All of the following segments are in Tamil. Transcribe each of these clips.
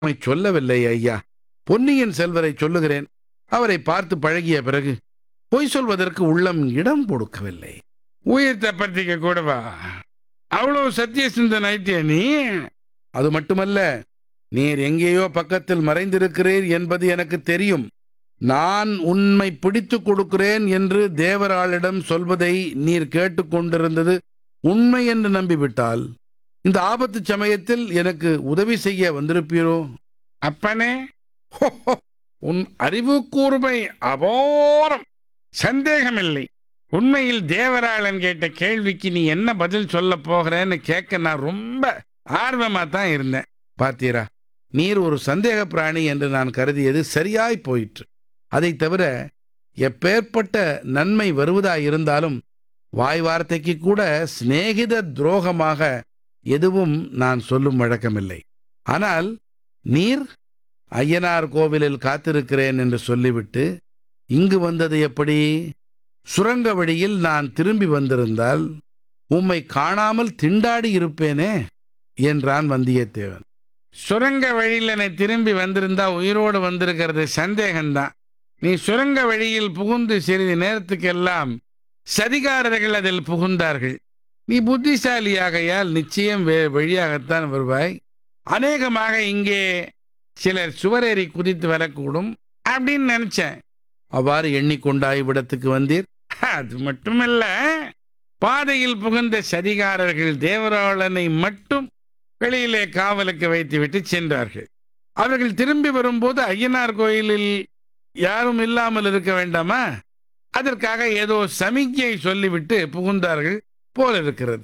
உம்மை சொல்லவில்லை ஐயா பொன்னியின் செல்வரை சொல்லுகிறேன் அவரை பார்த்து பழகிய பிறகு பொய் சொல்வதற்கு உள்ளம் இடம் கொடுக்கவில்லை உயிர் தப்பத்திக்க கூடவா அவ்வளவு சத்திய சிந்தனாயிட்டியா நீ அது மட்டுமல்ல நீர் எங்கேயோ பக்கத்தில் மறைந்திருக்கிறீர் என்பது எனக்கு தெரியும் நான் உண்மை பிடித்துக் கொடுக்கிறேன் என்று தேவராளிடம் சொல்வதை நீர் கேட்டுக்கொண்டிருந்தது உண்மை என்று நம்பிவிட்டால் இந்த ஆபத்து சமயத்தில் எனக்கு உதவி செய்ய வந்திருப்பீரோ அப்பனே ஹோ, உன் அறிவு கூர்மை அபோரம் சந்தேகமில்லை உண்மையில் தேவராளன் கேட்ட கேள்விக்கு நீ என்ன பதில் சொல்ல போகிறேன்னு கேட்க நான் ரொம்ப ஆர்வமா தான் இருந்தேன் பார்த்தீரா நீர் ஒரு சந்தேக பிராணி என்று நான் கருதியது சரியாய் போயிற்று அதைத் தவிர எப்பேற்பட்ட நன்மை வருவதாயிருந்தாலும் வாய் வார்த்தைக்கு கூட சிநேகித துரோகமாக எதுவும் நான் சொல்லும் வழக்கமில்லை ஆனால் நீர் ஐயனார் கோவிலில் காத்திருக்கிறேன் என்று சொல்லிவிட்டு இங்கு வந்தது எப்படி சுரங்க வழியில் நான் திரும்பி வந்திருந்தால் உம்மை காணாமல் திண்டாடி இருப்பேனே என்றான் வந்தியத்தேவன் சுரங்க வழியில் என்னை திரும்பி வந்திருந்தா உயிரோடு வந்திருக்கிறது சந்தேகம்தான் நீ சுரங்க வழியில் புகுந்து சிறிது நேரத்துக்கெல்லாம் சதிகாரர்கள் அதில் புகுந்தார்கள் நீ புத்திசாலியாகையால் நிச்சயம் வே வழியாகத்தான் வருவாய் அநேகமாக இங்கே சிலர் சுவரேறி குதித்து வரக்கூடும் அப்படின்னு நினைச்சேன் அவ்வாறு எண்ணிக்கொண்டாய் இவ்விடத்துக்கு வந்தீர் அது மட்டுமல்ல பாதையில் புகுந்த சதிகாரர்கள் தேவராளனை மட்டும் வெளியிலே காவலுக்கு வைத்துவிட்டு சென்றார்கள் அவர்கள் திரும்பி வரும்போது ஐயனார் கோயிலில் யாரும் இல்லாமல் இருக்க வேண்டாமா அதற்காக ஏதோ சமிக்ஞை சொல்லிவிட்டு புகுந்தார்கள் போல இருக்கிறது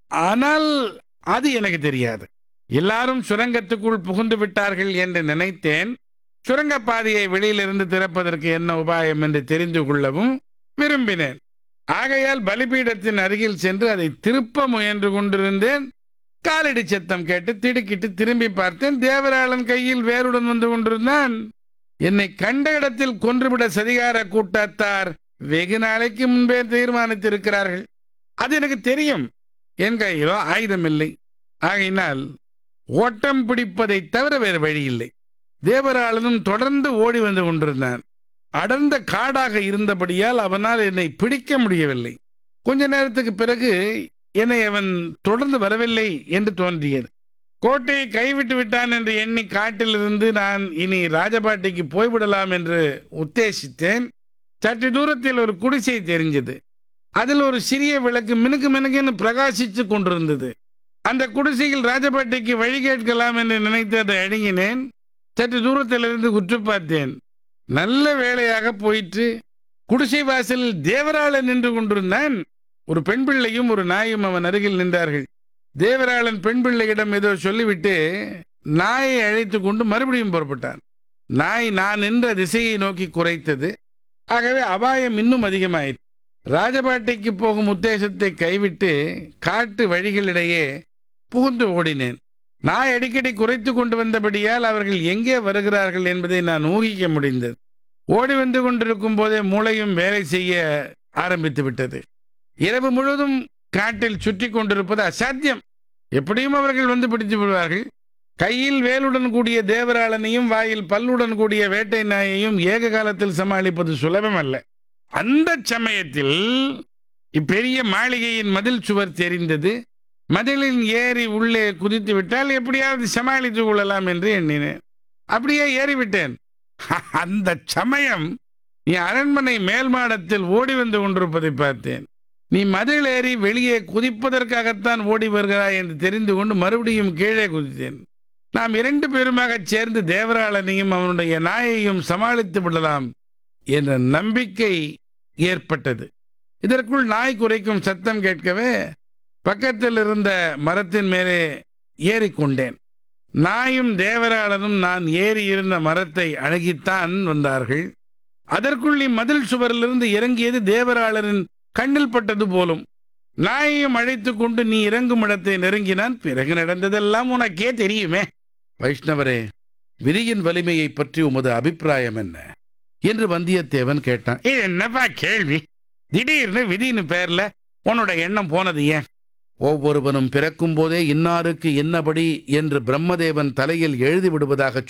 ஆனால் அது எனக்கு தெரியாது எல்லாரும் சுரங்கத்துக்குள் புகுந்து விட்டார்கள் என்று நினைத்தேன் சுரங்கப்பாதையை வெளியிலிருந்து திறப்பதற்கு என்ன உபாயம் என்று தெரிந்து கொள்ளவும் விரும்பினேன் ஆகையால் பலிபீடத்தின் அருகில் சென்று அதை திருப்ப முயன்று கொண்டிருந்தேன் காலடி சத்தம் கேட்டு திடுக்கிட்டு திரும்பி பார்த்தேன் தேவராளன் கையில் வேருடன் வந்து கொண்டிருந்தான் என்னை கண்ட இடத்தில் கொன்றுவிட சதிகார கூட்டத்தார் வெகு நாளைக்கு முன்பே தீர்மானித்திருக்கிறார்கள் அது எனக்கு தெரியும் என் கையிலோ ஆயுதம் இல்லை ஆகையினால் ஓட்டம் பிடிப்பதை தவிர வேறு வழி இல்லை தேவராளனும் தொடர்ந்து ஓடி வந்து கொண்டிருந்தான் அடர்ந்த காடாக இருந்தபடியால் அவனால் என்னை பிடிக்க முடியவில்லை கொஞ்ச நேரத்துக்கு பிறகு என்னை அவன் தொடர்ந்து வரவில்லை என்று தோன்றியது கோட்டையை கைவிட்டு விட்டான் என்று எண்ணி காட்டிலிருந்து நான் இனி ராஜபாட்டிக்கு போய்விடலாம் என்று உத்தேசித்தேன் சற்று தூரத்தில் ஒரு குடிசை தெரிஞ்சது அதில் ஒரு சிறிய விளக்கு மினுக்கு மினுக்குன்னு பிரகாசித்து கொண்டிருந்தது அந்த குடிசையில் ராஜபாட்டிக்கு வழி கேட்கலாம் என்று நினைத்து அதை அணுகினேன் சற்று தூரத்திலிருந்து உற்று பார்த்தேன் நல்ல வேளையாக போயிற்று குடிசை வாசலில் தேவராளன் நின்று கொண்டிருந்தான் ஒரு பெண் பிள்ளையும் ஒரு நாயும் அவன் அருகில் நின்றார்கள் தேவராளன் பெண் பிள்ளையிடம் ஏதோ சொல்லிவிட்டு நாயை அழைத்து கொண்டு மறுபடியும் புறப்பட்டான் நாய் நான் நின்ற திசையை நோக்கி குறைத்தது ஆகவே அபாயம் இன்னும் அதிகமாயிற்று ராஜபாட்டைக்கு போகும் உத்தேசத்தை கைவிட்டு காட்டு வழிகளிடையே புகுந்து ஓடினேன் நாய் அடிக்கடி குறைத்து கொண்டு வந்தபடியால் அவர்கள் எங்கே வருகிறார்கள் என்பதை நான் ஊகிக்க முடிந்தது ஓடி வந்து கொண்டிருக்கும் போதே மூளையும் வேலை செய்ய ஆரம்பித்து விட்டது இரவு முழுவதும் காட்டில் சுற்றி கொண்டிருப்பது அசாத்தியம் எப்படியும் அவர்கள் வந்து பிடித்து விடுவார்கள் கையில் வேலுடன் கூடிய தேவராளனையும் வாயில் பல்லுடன் கூடிய வேட்டை நாயையும் ஏக காலத்தில் சமாளிப்பது சுலபம் அல்ல அந்த சமயத்தில் இப்பெரிய மாளிகையின் மதில் சுவர் தெரிந்தது மதிலில் ஏறி உள்ளே குதித்து விட்டால் எப்படியாவது சமாளித்துக் கொள்ளலாம் என்று எண்ணினேன் அப்படியே ஏறிவிட்டேன் அந்த சமயம் நீ அரண்மனை மேல் மாடத்தில் ஓடி வந்து கொண்டிருப்பதை பார்த்தேன் நீ மதில் ஏறி வெளியே குதிப்பதற்காகத்தான் ஓடி வருகிறாய் என்று தெரிந்து கொண்டு மறுபடியும் கீழே குதித்தேன் நாம் இரண்டு பேருமாக சேர்ந்து தேவராளனையும் அவனுடைய நாயையும் சமாளித்து விடலாம் என்ற நம்பிக்கை ஏற்பட்டது இதற்குள் நாய் குறைக்கும் சத்தம் கேட்கவே பக்கத்தில் இருந்த மரத்தின் மேலே ஏறிக்கொண்டேன் நாயும் தேவராளனும் நான் ஏறி இருந்த மரத்தை அணுகித்தான் வந்தார்கள் அதற்குள் நீ மதில் சுவரிலிருந்து இறங்கியது தேவராளரின் கண்ணில் பட்டது போலும் நாயையும் அழைத்து கொண்டு நீ இறங்கும் இடத்தை நெருங்கினான் பிறகு நடந்ததெல்லாம் உனக்கே தெரியுமே வைஷ்ணவரே விதியின் வலிமையை பற்றி உமது அபிப்பிராயம் என்ன என்று வந்தியத்தேவன் கேட்டான் இது என்னப்பா கேள்வி திடீர்னு விதின்னு பேர்ல உன்னோட எண்ணம் போனது ஏன் ஒவ்வொருவனும் பிறக்கும் போதே இன்னாருக்கு இன்னபடி என்று பிரம்மதேவன் தலையில் எழுதி விடுவதாக